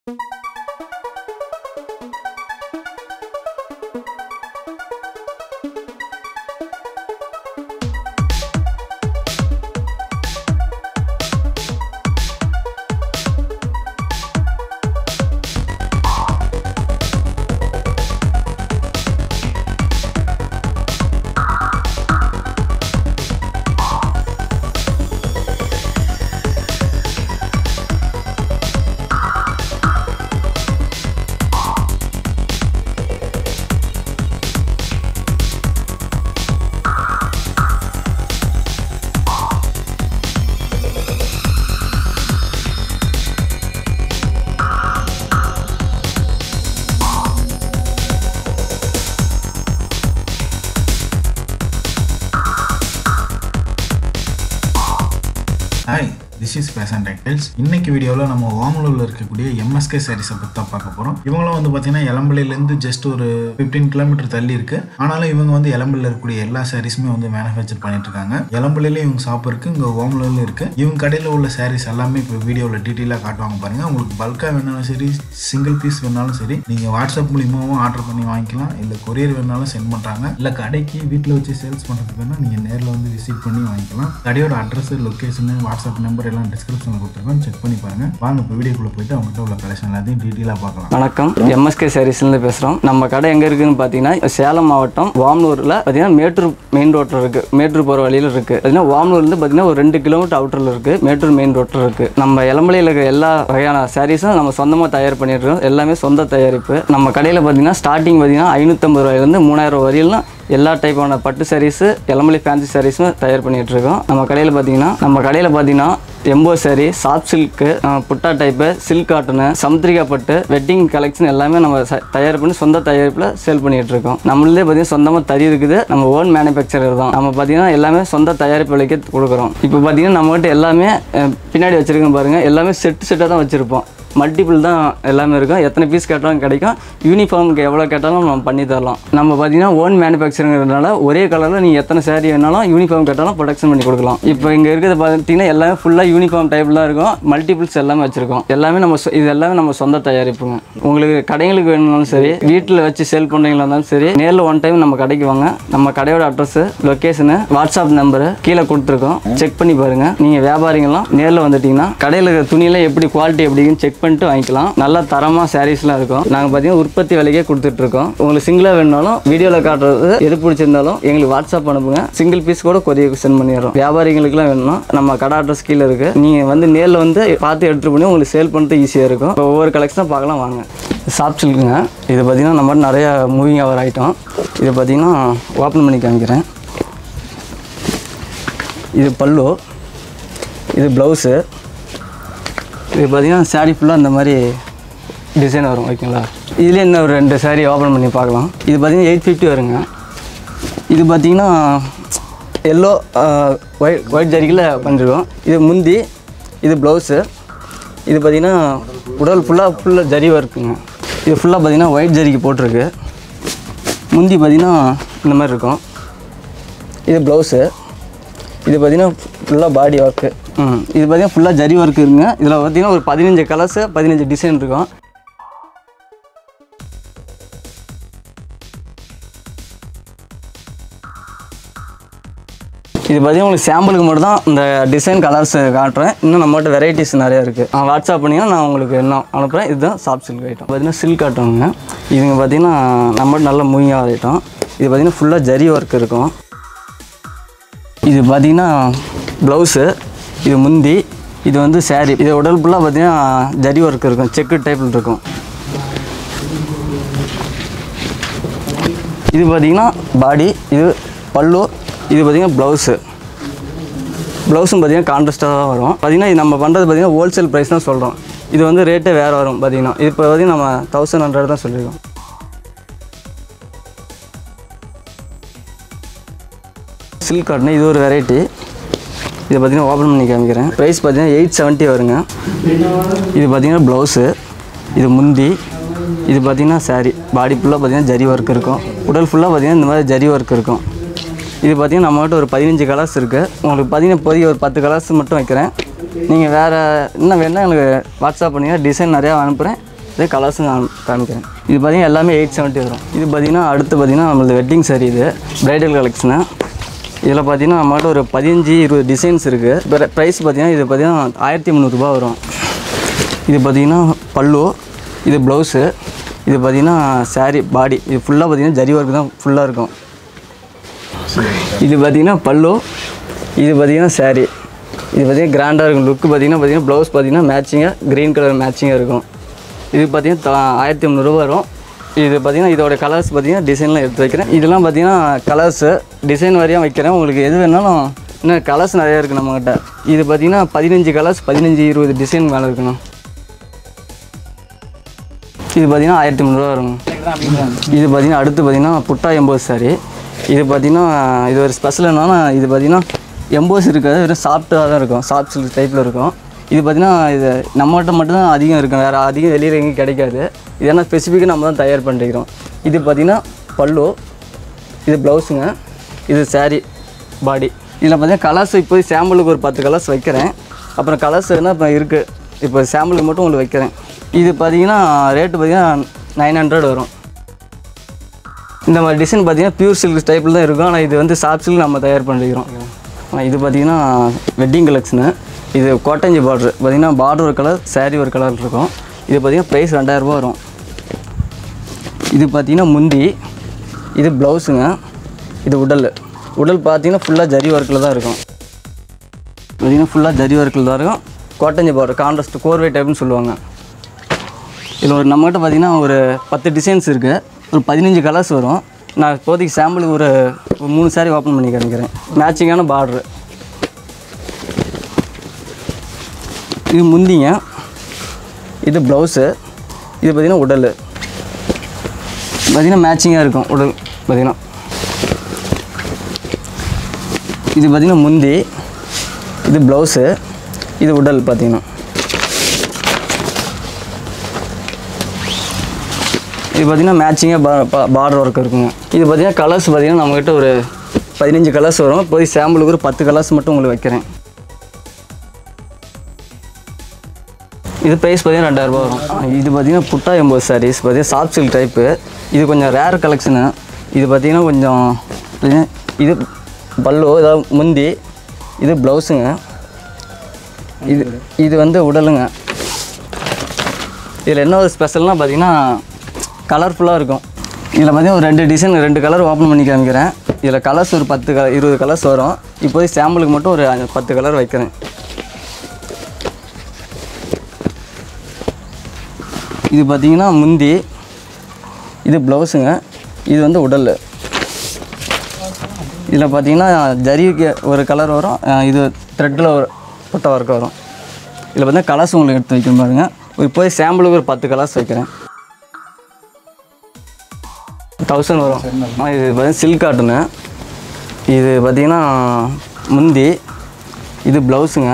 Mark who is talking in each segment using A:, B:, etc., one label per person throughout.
A: hi this is fashion textiles இன்னைக்கு வீடியோவில் நம்ம ஓமலூரில் இருக்கக்கூடிய எம்எஸ்கே சாரீஸை பற்றி தான் பார்க்க போகிறோம் இவங்களும் வந்து பார்த்தீங்கன்னா எலம்பலிலேருந்து ஜஸ்ட் ஒரு ஃபிஃப்டீன் கிலோமீட்டர் தள்ளி இருக்கு ஆனாலும் இவங்க வந்து எலம்பலில் இருக்கக்கூடிய எல்லா சாரீஸுமே வந்து மேனுஃபேக்சர் பண்ணிட்டு இருக்காங்க எலம்பலில இவங்க ஷாப் இருக்கு இங்கே ஓமலூர்ல இருக்கு இவங்க கடையில் உள்ள சாரீஸ் எல்லாமே இப்போ வீடியோவில் டீட்டெயிலாக காட்டுவாங்க பாருங்க உங்களுக்கு பல்காக வேணாலும் சரி சிங்கிள் பீஸ் வேணாலும் சரி நீங்கள் வாட்ஸ்அப் மூலியமாகவும் ஆர்டர் பண்ணி வாங்கிக்கலாம் இல்லை கொரியர் வேணாலும் சென்ட் பண்ணுறாங்க இல்லை கடைக்கு வீட்டில் வச்சு சேல்ஸ் பண்ணுறதுக்கு வேணால் நீங்கள் நேரில் வந்து விசிட் பண்ணி வாங்கிக்கலாம் கடையோட அட்ரஸ் லொக்கேஷனு வாட்ஸ்அப் நம்பர் எல்லாம் டிஸ்கிரிப்ஷனில் கொடுத்துருக்கோம் செக் பண்ணி பாருங்க வாங்க இப்போ வீடியோக்குள்ளே போயிட்டு அவங்ககிட்ட உள்ள கலெக்ஷன் எல்லாத்தையும் டீட்டெயிலாக பார்க்கலாம்
B: வணக்கம் எம்எஸ்கே சாரீஸ்லேருந்து பேசுகிறோம் நம்ம கடை எங்கே இருக்குன்னு பார்த்தீங்கன்னா சேலம் மாவட்டம் வாம்னூரில் பார்த்தீங்கன்னா மேட்டூர் மெயின் ரோட்டில் இருக்குது மேட்டூர் போகிற வழியில் இருக்குது பார்த்தீங்கன்னா வாம்னூர்லேருந்து பார்த்தீங்கன்னா ஒரு ரெண்டு கிலோமீட்டர் அவுட்டரில் இருக்குது மேட்டூர் மெயின் ரோட்டில் இருக்குது நம்ம இளம்பலையில் இருக்கிற எல்லா வகையான சாரீஸும் நம்ம சொந்தமாக தயார் பண்ணிட்டு இருக்கோம் எல்லாமே சொந்த தயாரிப்பு நம்ம கடையில் பார்த்தீங்கன்னா ஸ்டார்டிங் பார்த்தீங்கன்னா ஐநூற்றம்பது ரூபாயிலேருந்து மூணாயிரம் ரூபாய் வரையிலும் எல்லா டைப்பான பட்டு சாரீஸு இளமலை ஃபேன்சி சாரீஸும் தயார் பண்ணிட்டு இருக்கோம் நம்ம கடையில் பார்த்தீங்கன்னா நம்ம கடையில் பார்த்தீங்கன்னா எம்போ sari soft silk butta type silk cotton Samuthrika பட்டு வெட்டிங் கலெக்ஷன் எல்லாமே நம்ம ச- தயார் பண்ணி சொந்த தயாரிப்பில் சேல் பண்ணிட்டு இருக்கோம் நம்மளே பார்த்தீங்கன்னா சொந்தமாக தறி இருக்குது நம்ம ஓன் மேனுஃபேக்சரர் தான் நம்ம பார்த்தீங்கன்னா எல்லாமே சொந்த தயாரிப்பு விலைக்கு கொடுக்குறோம் இப்போ பார்த்தீங்கன்னா நம்மகிட்ட எல்லாமே அஹ், பின்னாடி வச்சிருக்கோம் பாருங்கள் எல்லாமே செட்டு செட்டாக தான் வச்சுருப்போம் மல்டிபிள் தான் எல்லாமே இருக்கும் எத்தனை பீஸ் கேட்டாலும் கிடைக்கும் யூனிஃபார்முக்கு எவ்வளோ கேட்டாலும் நம்ம பண்ணி தரலாம் நம்ம பார்த்தீங்கன்னா ஓன் மேனுஃபேக்சருங்கிறதுனால ஒரே கலரில் நீங்கள் எத்தனை saree வேணாலும் யூனிஃபார்ம் கேட்டாலும் ப்ரொடக்ஷன் பண்ணி கொடுக்கலாம் இப்போ இங்கே இருக்கிறது பார்த்தீங்கன்னா எல்லாமே ஃபுல்லாக யூனிஃபார்ம் டைப்பில் தான் இருக்கும் மல்டிபிள்ஸ் எல்லாமே வச்சுருக்கோம் எல்லாமே நம்ம சொ- இது எல்லாமே நம்ம சொந்த தயாரிப்புங்க உங்களுக்கு கடைங்களுக்கு வேணும்னாலும் சரி வீட்டில் வச்சு சேல் பண்ணுறீங்களா இருந்தாலும் சரி நேரில் ஒன் டைம் நம்ம கடைக்கு வாங்க நம்ம கடையோட அட்ரஸ் லொக்கேஷனு வாட்ஸ்அப் நம்பரு கீழே கொடுத்துருக்கோம் செக் பண்ணி பாருங்க நீங்கள் வியாபாரிங்கெல்லாம் நேரில் வந்துட்டீங்கன்னா கடையில் இருக்கிற துணியெல்லாம் எப்படி குவாலிட்டி எப்படின்னு செக் பண்ணிட்டு வாங்கிக்கலாம் நல்ல தரமாக சாரீஸ்லாம் இருக்கும் நாங்கள் பார்த்தீங்கன்னா உற்பத்தி விலைக்கே கொடுத்துட்டு இருக்கோம் உங்களுக்கு சிங்கிளாக வேணுனாலும் வீடியோவில் காட்டுறது எது பிடிச்சிருந்தாலும் எங்களுக்கு வாட்ஸ்அப் அனுப்புங்க சிங்கிள் பீஸ் கூட கொரியர் சென்ட் பண்ணிடுறோம் வியாபாரிகளுக்குலாம் வேணும்னா நம்ம கடை அட்ரஸ் கீழே இருக்கு நீங்கள் வந்து நேரில் வந்து பார்த்து எடுத்துட்டு பண்ணி உங்களுக்கு சேல் பண்ணுறது ஈஸியாக இருக்கும் இப்போ ஒவ்வொரு கலெக்ஷனாக பார்க்கலாம் வாங்க சாஃப்ட் சில்க்குங்க இது பார்த்தீங்கன்னா நம்ம நிறைய மூவிங் ஆகிற ஐட்டம் இது பார்த்தீங்கன்னா ஓப்பன் பண்ணி காமிக்கிறேன் இது பல்லு இது ப்ளவுஸு இது பார்த்தீங்கன்னா saree ஃபுல்லாக இந்த மாதிரி டிசைன் வரும் ஓகேங்களா இதுலேயே இன்னும் ஒரு ரெண்டு saree ஓப்பன் பண்ணி பார்க்கலாம் இது பார்த்தீங்கன்னா எயிட் ஃபிஃப்டி வருங்க இது பார்த்தீங்கன்னா எல்லோ ஒயிட் ஒயிட் ஜரிக்கில் பண்ணிருக்கோம் இது முந்தி இது ப்ளவுஸு இது பார்த்தீங்கன்னா உடல் ஃபுல்லாக ஃபுல்லாக ஜரி ஒர்க்குங்க இது ஃபுல்லாக பார்த்தீங்கன்னா ஒயிட் ஜரிக்கு போட்டிருக்கு முந்தி பார்த்தீங்கன்னா இந்த மாதிரி இருக்கும் இது ப்ளவுஸு இது பார்த்தீங்கன்னா ஃபுல்லாக பாடி ஒர்க்கு ம் இது பார்த்தீங்கன்னா ஃபுல்லாக ஜரி ஒர்க் இருக்குங்க இதில் பார்த்தீங்கன்னா ஒரு பதினஞ்சு கலர்ஸு பதினஞ்சு டிசைன் இருக்கும் இது பார்த்தீங்கன்னா உங்களுக்கு சாம்பிளுக்கு மட்டும் தான் இந்த டிசைன் கலர்ஸ் காட்டுறேன் இன்னும் நம்மகிட்ட வெரைட்டிஸ் நிறையா இருக்குது வாட்ஸ்அப் பண்ணிங்கன்னா நான் உங்களுக்கு இன்னும் அனுப்புகிறேன் இதுதான் சாஃப்ட் சில்க் ஐட்டம் பார்த்தீங்கன்னா சில்க் ஐட்டம்ங்க இதுங்க பார்த்தீங்கன்னா நம்மகிட்ட நல்ல மூவிங் ஆகிற ஐட்டம் இது பார்த்தீங்கன்னா ஃபுல்லாக ஜரி ஒர்க் இருக்கும் இது பார்த்தீங்கன்னா ப்ளவுஸு இது முந்தி இது வந்து saree இது உடல் ஃபுல்லாக பார்த்தீங்கன்னா ஜரி ஒர்க் இருக்கும் செக்கு டைப்பில் இருக்கும் இது பார்த்தீங்கன்னா பாடி இது பல்லு இது பார்த்தீங்கன்னா ப்ளவுஸு ப்ளவுஸும் பார்த்தீங்கன்னா கான்ட்ராஸ்ட்டாக தான் வரும் பார்த்தீங்கன்னா இது நம்ம பண்ணுறது பார்த்தீங்கன்னா ஹோல்சேல் ப்ரைஸ் தான் சொல்கிறோம் இது வந்து ரேட்டே வேறு வரும் பார்த்தீங்கன்னா இது இப்போ பார்த்தீங்கன்னா நம்ம தௌசண்ட் ஹண்ட்ரட் தான் சொல்லியிருக்கோம் சில்க் காட்டன் இது ஒரு வெரைட்டி இது பார்த்தீங்கன்னா ஓப்பன் பண்ணி காமிக்கிறேன் ப்ரைஸ் பார்த்தீங்கன்னா எயிட் செவன்ட்டி வருங்க இது பார்த்தீங்கன்னா ப்ளவுஸு இது முந்தி இது பார்த்தீங்கன்னா saree பாடி ஃபுல்லாக பார்த்தீங்கன்னா ஜரி ஒர்க் இருக்கும் உடல் ஃபுல்லாக பார்த்தீங்கன்னா இந்த மாதிரி ஜரி ஒர்க் இருக்கும் இது பார்த்தீங்கன்னா நம்மகிட்ட ஒரு பதினஞ்சு கலர்ஸ் இருக்குது உங்களுக்கு பார்த்தீங்கன்னா இப்போதைக்கு ஒரு பத்து கலர்ஸ் மட்டும் வைக்கிறேன் நீங்கள் வேறு இன்னும் வேணால் எனக்கு வாட்ஸ்அப் பண்ணிங்கன்னா டிசைன் நிறையா அனுப்புகிறேன் இதே கலர்ஸும் நான் காமிக்கிறேன் இது பார்த்தீங்கன்னா எல்லாமே எயிட் செவன்ட்டி வரும் இது பார்த்தீங்கன்னா அடுத்து பார்த்தீங்கன்னா நம்மளது வெட்டிங் சாரி இது ப்ரைடல் கலெக்ஷனு இதில் பார்த்தீங்கன்னா நம்மகிட்ட ஒரு பதினஞ்சு இருபது டிசைன்ஸ் இருக்குது ப்ரைஸ் பார்த்தீங்கன்னா இது பார்த்தீங்கன்னா ஆயிரத்தி முந்நூறுரூபா வரும் இது பார்த்தீங்கன்னா பல்லு இது ப்ளவுஸு இது பார்த்தீங்கன்னா saree பாடி இது ஃபுல்லாக பார்த்தீங்கன்னா ஜரி ஒர்க் தான் ஃபுல்லாக இருக்கும் இது பார்த்தீங்கன்னா பல்லு இது பார்த்தீங்கன்னா saree இது பார்த்தீங்கன்னா கிராண்டாக இருக்கும் லுக்கு பார்த்தீங்கன்னா பார்த்தீங்கன்னா ப்ளவுஸ் பார்த்தீங்கன்னா மேட்சிங்காக க்ரீன் கலர் மேட்சிங்காக இருக்கும் இது பார்த்தீங்கன்னா த- ஆயிரத்தி முந்நூறுரூவா வரும் இது பார்த்தீங்கன்னா இதோட கலர்ஸ் பார்த்தீங்கன்னா டிசைன்லாம் எடுத்து வைக்கிறேன் இதெல்லாம் பார்த்தீங்கன்னா கலர்ஸு டிசைன் வரையாக வைக்கிறேன் உங்களுக்கு எது வேணாலும் இன்னும் கலர்ஸ் நிறையா இருக்குது நம்மக்கிட்ட இது பார்த்தீங்கன்னா பதினஞ்சு கலர்ஸ் பதினஞ்சு இருபது டிசைன் மேலே இருக்கணும் இது பார்த்தீங்கன்னா ஆயிரத்தி முந்நூறுரூவா வரும் இது பார்த்தீங்கன்னா அடுத்து பார்த்தீங்கன்னா புட்டா எம்போஸ் சாரி இது பார்த்தீங்கன்னா இது ஒரு ஸ்பெஷல் என்னன்னா இது பார்த்தீங்கன்னா எம்போஸ் இருக்காது வெறும் சாஃப்டாக தான் இருக்கும் சாஃப்ட் சில்க் டைப்பில் இருக்கும் இது பார்த்தீங்கன்னா இது நம்மகிட்ட மட்டும்தான் அதிகம் இருக்கும் வேறு அதிகம் வெளியில் எங்கேயும் கிடைக்காது இது என்ன ஸ்பெசிஃபிக்காக நம்ம தான் தயார் பண்ணிக்கிறோம் இது பார்த்தீங்கன்னா பல்லு இது ப்ளவுஸுங்க இது saree பாடி இதில் பார்த்தீங்கன்னா கலர்ஸ் இப்போ சாம்பிளுக்கு ஒரு பத்து கலர்ஸ் வைக்கிறேன் அப்புறம் கலர்ஸ் என்ன இப்போ இருக்குது இப்போ சாம்பிளுக்கு மட்டும் உங்களுக்கு வைக்கிறேன் இது பார்த்தீங்கன்னா ரேட்டு பார்த்தீங்கன்னா நைன் ஹண்ட்ரட் வரும் இந்த மாதிரி டிசைன் பார்த்தீங்கன்னா பியூர் சில்க் டைப்பில் தான் இருக்கும் ஆனால் இது வந்து சாஃப்ட் சில்க் நம்ம தயார் பண்ணிக்கிறோம் ஆனால் இது பார்த்தீங்கன்னா வெட்டிங் கலெக்ஷனு இது கோட்டஞ்சி பார்டர் பார்த்தீங்கன்னா பார்டர் ஒரு கலர் saree ஒரு கலர் இருக்கும் இது பார்த்தீங்கன்னா ப்ரைஸ் ரெண்டாயிரரூபா வரும் இது பார்த்தீங்கன்னா முந்தி இது ப்ளவுஸுங்க இது உடல் உடல் பார்த்தீங்கன்னா ஃபுல்லாக ஜரி ஒர்க்கில் தான் இருக்கும் பார்த்தீங்கன்னா ஃபுல்லாக ஜரி ஒர்க்கில் தான் இருக்கும் கோட்டஞ்சி பார்டர் கான்ட்ராஸ்ட் கோர்வை டைப்னு சொல்லுவாங்க இதில் ஒரு நம்மகிட்ட பார்த்தீங்கன்னா ஒரு பத்து டிசைன்ஸ் இருக்குது ஒரு பதினஞ்சு கலர்ஸ் வரும் நான் இப்போதைக்கு சாம்பிளுக்கு ஒரு ஒரு மூணு saree ஓப்பன் பண்ணி காமிக்கிறேன் மேட்சிங்கான பார்டரு இது முந்திங்க இது ப்ளவுஸு இது பார்த்தீங்கன்னா உடல் பார்த்தீங்கன்னா மேட்சிங்காக இருக்கும் உடல் பார்த்தீங்கன்னா இது பார்த்தீங்கன்னா முந்தி இது ப்ளவுஸு இது உடல் பார்த்தீங்கன்னா இது பார்த்தீங்கன்னா மேட்சிங்காக பா பார்டர் ஒர்க் இருக்குங்க இது பார்த்தீங்கன்னா கலர்ஸ் பார்த்தீங்கன்னா நம்மக்கிட்ட ஒரு பதினஞ்சு கலர்ஸ் வரும் போய் சாம்பிளுக்கு ஒரு பத்து கலர்ஸ் மட்டும் உங்களுக்கு வைக்கிறேன் இது ப்ரைஸ் பார்த்தீங்கன்னா ரெண்டாயிரரூபா வரும் இது பார்த்தீங்கன்னா புட்டா எம்போஸ் சாரீஸ் பார்த்தீங்கன்னா சாஃப்ட் சில்க் டைப்பு இது கொஞ்சம் ரேர் கலெக்ஷனு இது பார்த்தீங்கன்னா கொஞ்சம் பார்த்தீங்கன்னா இது பல்லு அதாவது முந்தி இது ப்ளவுஸுங்க இது இது வந்து உடலுங்க இதில் என்ன ஒரு ஸ்பெஷல்னால் பார்த்தீங்கன்னா கலர்ஃபுல்லாக இருக்கும் இதில் பார்த்தீங்கன்னா ஒரு ரெண்டு டிசைன் ரெண்டு கலர் ஓப்பன் பண்ணி காமிக்கிறேன் இதில் கலர்ஸ் ஒரு பத்து கலர் இருபது கலர்ஸ் வரும் இப்போதைக்கு சாம்பிளுக்கு மட்டும் ஒரு அஞ்சு- பத்து கலர் வைக்கிறேன் இது பார்த்தீங்கன்னா முந்தி இது ப்ளவுஸுங்க இது வந்து உடல் இதில் பார்த்தீங்கன்னா ஜரிக்கு ஒரு கலர் வரும் அஹ் இது த்ரெட்டில் ஒரு புட்ட ஒர்க் வரும் இதில் பார்த்தீங்கன்னா கலர்ஸ் உங்களுக்கு எடுத்து வைக்கணும் பாருங்க ஒரு போய் சாம்பிளுக்கு ஒரு பத்து கலர்ஸ் வைக்கிறேன் தௌசண்ட் வரும் ஆ, இது பார்த்தீங்கன்னா சில்க் காட்டனு இது பார்த்தீங்கன்னா முந்தி இது ப்ளவுஸுங்க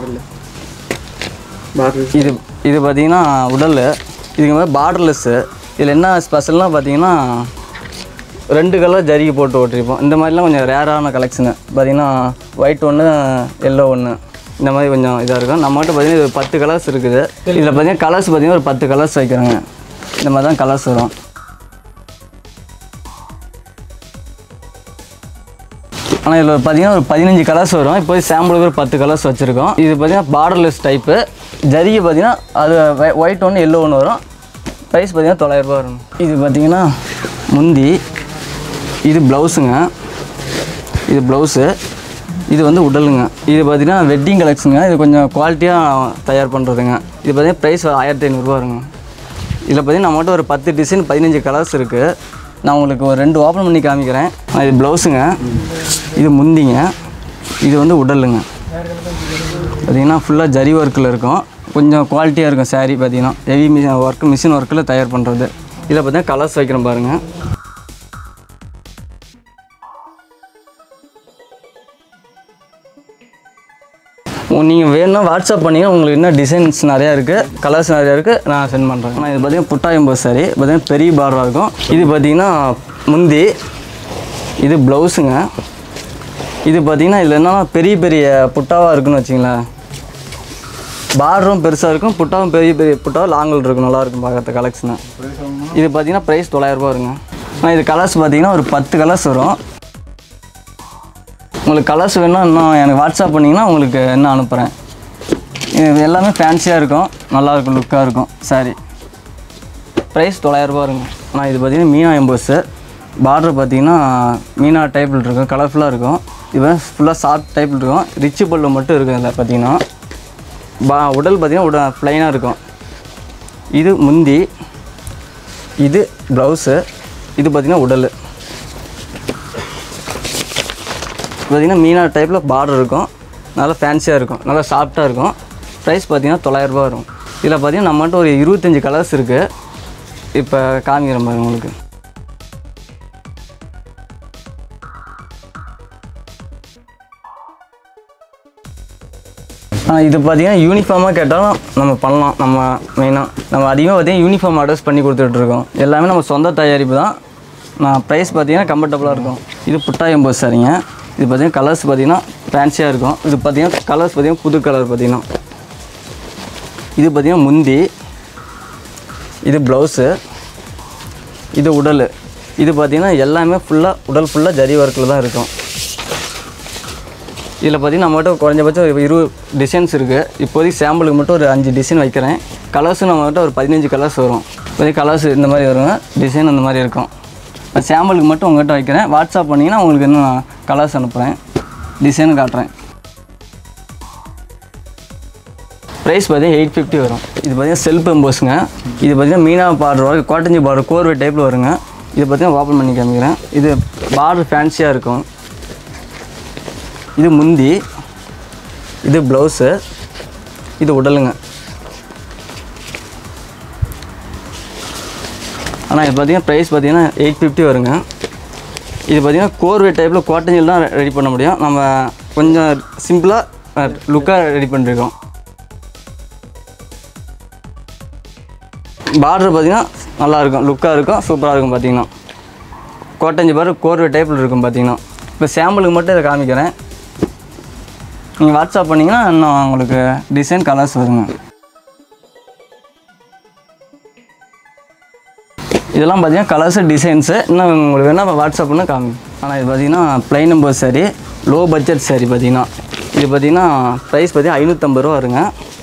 B: இது இது பார்த்தீங்கன்னா உடல் இதுக்கு மேலே பார்டர்லெஸ்ஸு இதில் என்ன ஸ்பெஷல்னால் பார்த்தீங்கன்னா ரெண்டு கலர் ஜரிகை போட்டு ஓட்டிருப்போம் இந்த மாதிரிலாம் கொஞ்சம் ரேரான கலெக்ஷனு பார்த்தீங்கன்னா ஒயிட் ஒன்று எல்லோ ஒன்று இந்த மாதிரி கொஞ்சம் இதாக இருக்கும் நம்மகிட்ட பார்த்தீங்கன்னா இது பத்து கலர்ஸ் இருக்குது இதில் பார்த்தீங்கன்னா கலர்ஸ் பார்த்தீங்கன்னா ஒரு பத்து கலர்ஸ் வைக்கிறாங்க இந்த மாதிரி தான் கலர்ஸ் வரும் ஆனால் இதில் பார்த்தீங்கன்னா ஒரு பதினஞ்சு கலர்ஸ் வரும் இப்போ சாம்பிளுக்கு ஒரு பத்து கலர்ஸ் வச்சுருக்கோம் இது பார்த்தீங்கன்னா பார்டர்லெஸ் டைப்பு ஜரிகை பார்த்தீங்கன்னா அது ஒயிட் ஒன்று எல்லோ ஒன்று வரும் ப்ரைஸ் பார்த்தீங்கன்னா தொள்ளாயிரரூபா வரும் இது பார்த்தீங்கன்னா முந்தி இது ப்ளவுஸுங்க இது ப்ளவுஸு இது வந்து உடலுங்க இது பார்த்தீங்கன்னா வெட்டிங் கலெக்ஷனுங்க இது கொஞ்சம் குவாலிட்டியாக தயார் பண்ணுறதுங்க இது பார்த்தீங்கன்னா ப்ரைஸ் ஆயிரத்தி ஐநூறுரூவா வருங்க இதில் பார்த்தீங்கன்னா நம்மகிட்ட ஒரு பத்து டிசைன் பதினஞ்சு கலர்ஸ் இருக்குது நான் உங்களுக்கு ஒரு ரெண்டு ஓப்பன் பண்ணி காமிக்கிறேன் ஆ, இது ப்ளவுஸுங்க இது முந்திங்க இது வந்து உடலுங்க பார்த்தீங்கன்னா ஃபுல்லாக ஜரி ஒர்க்கில் இருக்கும் கொஞ்சம் குவாலிட்டியாக இருக்கும் saree பார்த்தீங்கன்னா ஹெவி மிஷின் ஒர்க் மிஷின் ஒர்க்கில் தயார் பண்ணுறது இதில் பார்த்தீங்கன்னா கலர்ஸ் வைக்கிறேன் பாருங்கள் நீங்கள் வேணும்னா வாட்ஸ்அப் பண்ணிங்கன்னா உங்களுக்கு இன்னும் டிசைன்ஸ் நிறையா இருக்குது கலர்ஸ் நிறையா இருக்குது நான் சென்ட் பண்ணுறேன் ஆனால் இது பார்த்தீங்கன்னா புட்டாயம் சாரி பார்த்தீங்கன்னா பெரிய பார்டராக இருக்கும் இது பார்த்தீங்கன்னா முந்தி இது ப்ளவுஸுங்க இது பார்த்தீங்கன்னா இதில் என்னன்னா பெரிய பெரிய புட்டாவாக இருக்குன்னு வச்சிங்களேன் பார்டரும் பெருசாக இருக்கும் புட்டாவும் பெரிய பெரிய புட்டாவும் லாங்கில் இருக்கும் நல்லா இருக்கும் பார்க்கறது கலெக்ஷனு இது பார்த்தீங்கன்னா ப்ரைஸ் தொள்ளாயிரரூபா வருங்க ஆனால் இது கலர்ஸ் பார்த்தீங்கன்னா ஒரு பத்து கலர்ஸ் வரும் உங்களுக்கு கலர்ஸ் வேணும்னா இன்னும் எனக்கு வாட்ஸ்அப் பண்ணிங்கன்னா உங்களுக்கு இன்னும் அனுப்புகிறேன் இது எல்லாமே ஃபேன்சியாக இருக்கும் நல்லாயிருக்கும் லுக்காக இருக்கும் சாரி ப்ரைஸ் தொள்ளாயிரரூபா வருங்க ஆனால் இது பார்த்தீங்கன்னா மீனா எம்போஸு பார்டர் பார்த்தீங்கன்னா மீனா டைப்பில் இருக்கும் கலர்ஃபுல்லாக இருக்கும் இது ஃபுல்லாக சாஃப்ட் டைப்பில் இருக்கும் ரிச்சு பல்லு மட்டும் இருக்கும் இதில் பார்த்தீங்கன்னா பா உடல் பார்த்தீங்கன்னா உட ப்ளைனாக இருக்கும் இது முந்தி இது ப்ளவுஸு இது பார்த்தீங்கன்னா உடல் பார்த்தீங்கன்னா மீனா டைப்பில் பார்டர் இருக்கும் நல்லா ஃபேன்சியாக இருக்கும் நல்லா சாஃப்டாக இருக்கும் ப்ரைஸ் பார்த்தீங்கன்னா தொள்ளாயிரரூபா வரும் இதில் பார்த்தீங்கன்னா நம்மகிட்ட ஒரு இருபத்தஞ்சி கலர்ஸ் இருக்குது இப்போ காமிக்கிற மாதிரி உங்களுக்கு ஆ, இது பார்த்தீங்கன்னா யூனிஃபார்மாக கேட்டாலும் நம்ம பண்ணலாம் நம்ம மெயினாக நம்ம அதிகமாக பார்த்தீங்கன்னா யூனிஃபார்ம் ஆர்டர்ஸ் பண்ணி கொடுத்துட்ருக்கோம் எல்லாமே நம்ம சொந்த தயாரிப்பு தான் நான் ப்ரைஸ் பார்த்தீங்கன்னா கம்ஃபர்டபுளாக இருக்கும் இது புட்டா எம்போஸ் சரிங்க இது பார்த்தீங்கன்னா கலர்ஸ் பார்த்தீங்கன்னா ஃபேன்சியாக இருக்கும் இது பார்த்தீங்கன்னா கலர்ஸ் பார்த்தீங்கன்னா புது கலர் பார்த்தீங்கன்னா இது பார்த்தீங்கன்னா முந்தி இது ப்ளவுஸு இது உடல் இது பார்த்தீங்கன்னா எல்லாமே ஃபுல்லாக உடல் ஃபுல்லாக ஜரி ஒர்க்கில் தான் இருக்கும் இதில் பார்த்தீங்கன்னா நம்மகிட்ட குறைஞ்சபட்சம் ஒரு இருபது டிசைன்ஸ் இருக்குது இப்போதைக்கு சாம்பிளுக்கு மட்டும் ஒரு அஞ்சு டிசைன் வைக்கிறேன் கலர்ஸும் நம்மகிட்ட ஒரு பதினஞ்சு கலர்ஸ் வரும் இப்போதைக்கு கலர்ஸ் இந்த மாதிரி வருங்க டிசைன் இந்த மாதிரி இருக்கும் சாம்பிளுக்கு மட்டும் உங்கள்கிட்ட வைக்கிறேன் வாட்ஸ்அப் பண்ணிங்கன்னா உங்களுக்கு இன்னும் கலர்ஸ் அனுப்புகிறேன் டிசைன் காட்டுறேன் ப்ரைஸ் பார்த்தீங்கன்னா எயிட் ஃபிஃப்டி வரும் இது பார்த்தீங்கன்னா செல்ஃப் எம்போஸுங்க இது பார்த்தீங்கன்னா மீனா பார்டர் வரும் கோட்டஞ்சி பார்டர் கோர்வை டைப்பில் வருங்க இது பார்த்தீங்கன்னா ஓப்பன் பண்ணி காமிக்கிறேன் இது பார்டர் ஃபேன்சியாக இருக்கும் இது முந்தி இது ப்ளவுஸு இது உடலுங்க ஆனால் இது பார்த்தீங்கன்னா ப்ரைஸ் பார்த்தீங்கன்னா எயிட் ஃபிஃப்டி வருங்க இது பார்த்தீங்கன்னா கோர்வே டைப்பில் கோட்டஞ்சில் தான் ரெடி பண்ண முடியும் நம்ம கொஞ்சம் சிம்பிளாக லுக்காக ரெடி பண்ணிருக்கோம் பார்டர் பார்த்தீங்கன்னா நல்லாயிருக்கும் லுக்காக இருக்கும் சூப்பராக இருக்கும் பார்த்தீங்கன்னா கோட்டஞ்சி பார்டர் கோர்வை டைப்பில் இருக்கும் பார்த்தீங்கன்னா இப்போ சாம்பிளுக்கு மட்டும் இதை காமிக்கிறேன் நீங்கள் வாட்ஸ்அப் பண்ணிங்கன்னா இன்னும் உங்களுக்கு டிசைன் கலர்ஸ் வருங்க இதெல்லாம் பார்த்தீங்கன்னா கலர்ஸு டிசைன்ஸு இன்னும் உங்களுக்கு வேணால் வாட்ஸ்அப் பண்ணால் காமி ஆனால் இது பார்த்தீங்கன்னா plain number sari low budget sari பார்த்தீங்கன்னா இது பார்த்தீங்கன்னா ப்ரைஸ் பார்த்தீங்கன்னா ஐநூற்றம்பது ரூபா வருங்க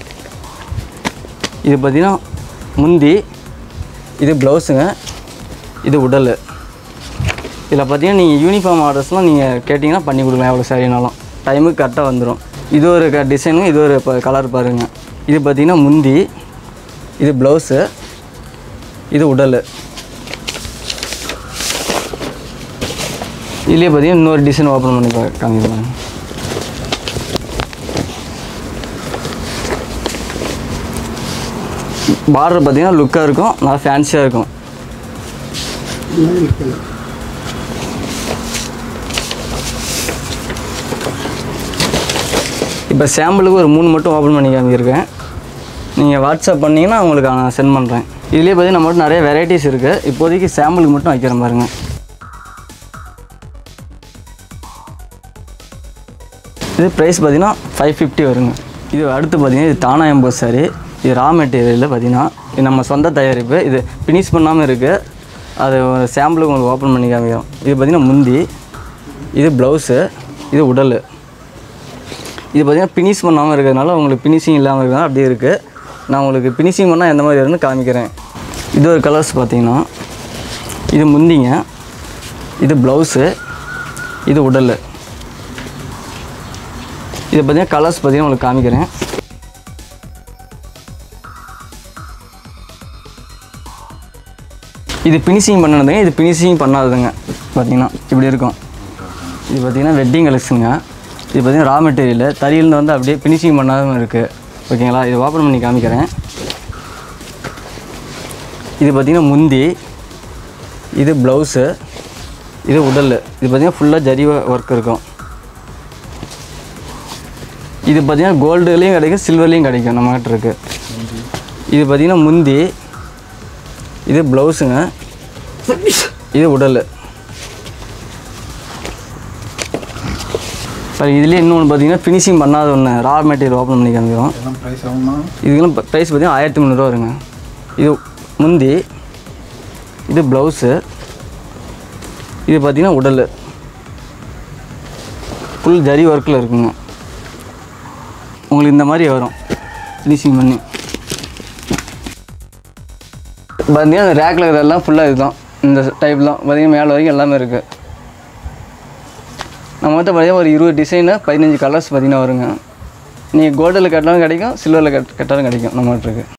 B: இது பார்த்தீங்கன்னா முந்தி இது ப்ளவுஸுங்க இது உடல் இதில் பார்த்தீங்கன்னா நீங்கள் யூனிஃபார்ம் ஆர்டர்ஸ்லாம் நீங்கள் கேட்டிங்கன்னா பண்ணி கொடுக்கலாம் எவ்வளோ சரினாலும் டைமுக்கு கரெக்டாக வந்துடும் இது ஒரு க டிசைனு இது ஒரு கலர் பாருங்கள் இது பார்த்தீங்கன்னா முந்தி இது ப்ளவுஸு இது உடல் இதுலேயே பார்த்தீங்கன்னா இன்னொரு டிசைன் ஓப்பன் பண்ணி பா- காமிக்கிறேன் பார்டர் பார்த்தீங்கன்னா லுக்காக இருக்கும் நல்லா ஃபேன்சியாக இருக்கும் இப்போ சாம்பிளுக்கு ஒரு மூணு மட்டும் ஓப்பன் பண்ணி காமிச்சிருக்கேன் நீங்கள் வாட்ஸ்அப் பண்ணிங்கன்னா உங்களுக்கு நான் சென்ட் பண்ணுறேன் இதுலேயே பார்த்தீங்கன்னா நம்மகிட்ட நிறைய வெரைட்டிஸ் இருக்குது இப்போதைக்கு சாம்பிளுக்கு மட்டும் வைக்கிறேன் பாருங்க இது ப்ரைஸ் பார்த்தீங்கன்னா ஃபைவ் ஃபிஃப்டி வருங்க இது அடுத்து பார்த்தீங்கன்னா இது தானா எம்போஸ் சாரி இது ரா மெட்டீரியலில் பார்த்தீங்கன்னா இது நம்ம சொந்த தயாரிப்பு இது ஃபினிஷ் பண்ணாமல் இருக்குது அது ஒரு சாம்பிளுக்கு உங்களுக்கு ஓப்பன் பண்ணி காமிக்கிறோம் இது பார்த்தீங்கன்னா முந்தி இது ப்ளவுஸு இது உடல் இது பார்த்தீங்கன்னா ஃபினிஷ் பண்ணாமல் இருக்கிறதுனால உங்களுக்கு ஃபினிஷிங் இல்லாமல் இருக்கிறதுனால அப்படியே இருக்குது நான் உங்களுக்கு ஃபினிஷிங் பண்ணால் எந்த மாதிரி வரும்னு காமிக்கிறேன் இது ஒரு கலர்ஸ் பார்த்தீங்கன்னா இது முந்திங்க இது ப்ளவுஸு இது உடல் இது பார்த்தீங்கன்னா கலர்ஸ் பார்த்தீங்கன்னா உங்களுக்கு காமிக்கிறேன் இது ஃபினிஷிங் பண்ணதுங்க இது ஃபினிஷிங் பண்ணாததுங்க பார்த்தீங்கன்னா இப்படி இருக்கும் இது பார்த்தீங்கன்னா வெட்டிங் கலெக்ஷனுங்க இது பார்த்தீங்கன்னா ரா மெட்டீரியல் தறியிலேருந்து வந்து அப்படியே ஃபினிஷிங் பண்ணாமல் இருக்குது ஓகேங்களா இது ஓப்பன் பண்ணி காமிக்கிறேன் இது பார்த்தீங்கன்னா முந்தி இது ப்ளவுஸு இது உடல் இது பார்த்தீங்கன்னா ஃபுல்லாக ஜரி ஒர்க் இருக்கும் இது பார்த்தீங்கன்னா கோல்டுலேயும் கிடைக்கும் சில்வர்லேயும் கிடைக்கும் நம்மகிட்ட இருக்குது இது பார்த்தீங்கன்னா முந்தி இது ப்ளவுஸுங்க இது உடல் சார் இதுலேயே இன்னொன்று பார்த்தீங்கன்னா ஃபினிஷிங் பண்ணாத ஒன்று ரா மெட்டீரியல் ஓப்பன் பண்ணி காமிக்கிறோம்
A: எல்லாம் ப்ரைஸ் ஆகும்னா
B: இதுக்கெல்லாம் ப்ரைஸ் பார்த்தீங்கன்னா ஆயிரத்தி முந்நூறுரூவா வருங்க இது முந்தி இது ப்ளவுஸு இது பார்த்தீங்கன்னா உடல் ஃபுல் ஜரி ஒர்க்கில் இருக்குங்க உங்களுக்கு இந்த மாதிரி வரும் ஃபினிஷிங் பண்ணி பார்த்தீங்கன்னா இந்த ரேக்கில் இருக்கிறதெல்லாம் ஃபுல்லாக இதுதான் இந்த டைப் தான் பார்த்தீங்கன்னா மேலே வரைக்கும் எல்லாமே இருக்குது நம்ம மொத்தம் பார்த்தீங்கன்னா ஒரு இருபது டிசைனு பதினஞ்சு கலர்ஸ் பார்த்தீங்கன்னா வருங்க நீங்கள் கோல்டில் கட்டினாலும் கிடைக்கும் சில்வரில் கட் கட்டாலும் கிடைக்கும் நம்ம இருக்கு